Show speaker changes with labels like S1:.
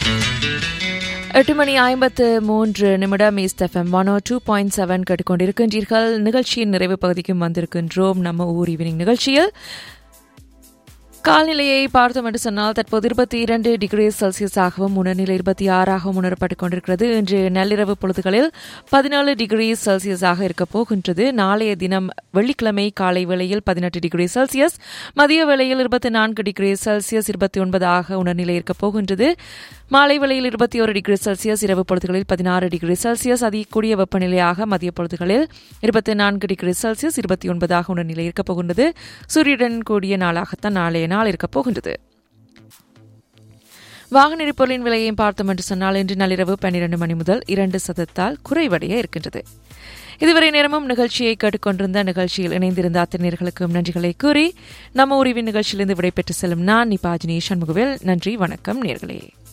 S1: எட்டு மணி ஐம்பத்து மூன்று நிமிடம் east FM one two point seven கேட்டுக்கொண்டிருக்கின்றீர்கள் நிகழ்ச்சியின் நிறைவு பகுதிக்கும் வந்திருக்கின்றோம் நம்ம ஊர் ஈவினிங் நிகழ்ச்சியில் கால்நிலையை பார்த்தோம் என்று சொன்னால் தற்போது இருபத்தி இரண்டு டிகிரி செல்சியஸாகவும் உணர்நிலை இருபத்தி ஆறாகவும் உணரப்பட்டுக் கொண்டிருக்கிறது இன்று நள்ளிரவு பொழுதுகளில் பதினாலு டிகிரி செல்சியஸாக இருக்கப் போகின்றது நாளைய தினம் வெள்ளிக்கிழமை காலை வேளையில் பதினெட்டு டிகிரி செல்சியஸ் மதிய வேளையில் இருபத்தி நான்கு டிகிரி செல்சியஸ் இருபத்தி ஒன்பதாக உணர்நிலை இருக்கப் போகின்றது மாலை வேளையில் இருபத்தி ஒரு டிகிரி செல்சியஸ் இரவு பொழுதுகளில் பதினாறு டிகிரி செல்சியஸ் அதிகூடிய வெப்பநிலையாக மதிய பொழுதுகளில் இருபத்தி நான்கு டிகிரி செல்சியஸ் இருபத்தி ஒன்பதாக உணர்நிலை இருக்கப் போகின்றது சூரியனுடன் கூடிய நாளாகத்தான் நாளைய நாள் இருக்கப் போகின்றது வாகன எரிபொருளின் விலையையும் பார்த்தோம் என்று சொன்னால் இன்று நள்ளிரவு பன்னிரண்டு மணி முதல் இரண்டு சதத்தால் குறைவடைய இருக்கின்றது இதுவரை நேரமும் நிகழ்ச்சியை கேட்டுக்கொண்டிருந்த நிகழ்ச்சியில் இணைந்திருந்த அத்தனையர்களுக்கும் நன்றிகளை கூறி நம்ம உரிவின் நிகழ்ச்சியிலிருந்து விடைபெற்று செல்லும் நான் நிபாஜினி சண்முகவேல் நன்றி வணக்கம் நேர்களே